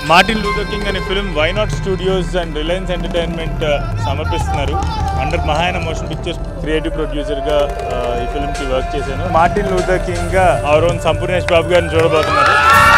Martin Luther King అనే film Y Not Studios and Reliance Entertainment సమర్పిస్తున్నారు under Mahayana motion pictures creative producer గా ఆ, ఈ ఫిల్మ్ కి వర్క్ చేశాను మార్టిన్ లూథర్ కింగ్ గా అవర్ ఓన్ సంపూర్ణేష్ బాబు గారిని చూడబోతున్నారు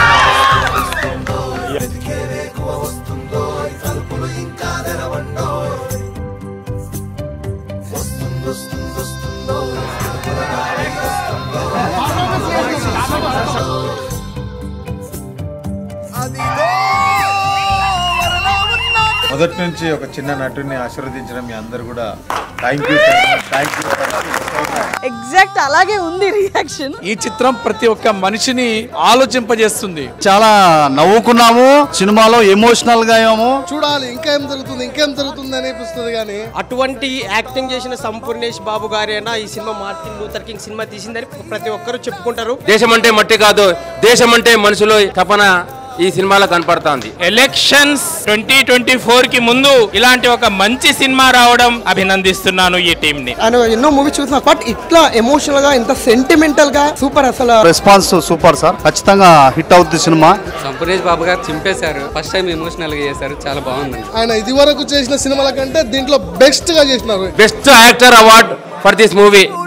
మొదటి నుంచి ఒక చిన్న నటుని ఆశీర్వదించడం మీ అందరు కూడా thank you thank you exact అలాగే ఉంది రియాక్షన్ ఈ చిత్రం ప్రతి ఒక్క మనిషిని ఆలోచింపజేస్తుంది చాలా నవ్వుకున్నాము సినిమాలో ఎమోషనల్ గా ఏమో చూడాలి ఇంకేం జరుగుతుంది ఇంకేం జరుగుతుంది అనిపిస్తుంది కానీ అటువంటి యాక్టింగ్ చేసిన సంపూర్ణేష్ బాబు గారైనా ఈ సినిమా మార్టిన్ లూథర్ కింగ్ సినిమా తీసిందని ప్రతి ఒక్కరు చెప్పుకుంటారు దేశం అంటే మట్టి కాదు దేశం అంటే మనుషులో తపన ఈ సినిమాలో కనపడుతోంది ఎలక్షన్స్ ట్వంటీ ట్వంటీ ఫోర్ కి ముందు ఇలాంటి ఒక మంచి సినిమా రావడం అభినందిస్తున్నాను ఈ టీం ని ఆయన ఎన్నో మూవీ చూసిన బట్ ఇట్లా ఎమోషనల్ గా ఇంత సెంటిమెంటల్ గా సూపర్ అసలు రెస్పాన్స్ సూపర్ సార్ ఖచ్చితంగా హిట్ అవుద్ది సినిమా సంపూర్ణేష్ బాబు గారు చింపేశారు ఫస్ట్ టైం ఎమోషనల్ గా చేశారు చాలా బాగుంది ఆయన ఇది వరకు చేసిన సినిమాల కంటే దీంట్లో బెస్ట్ గా చేసినారు best actor award for this movie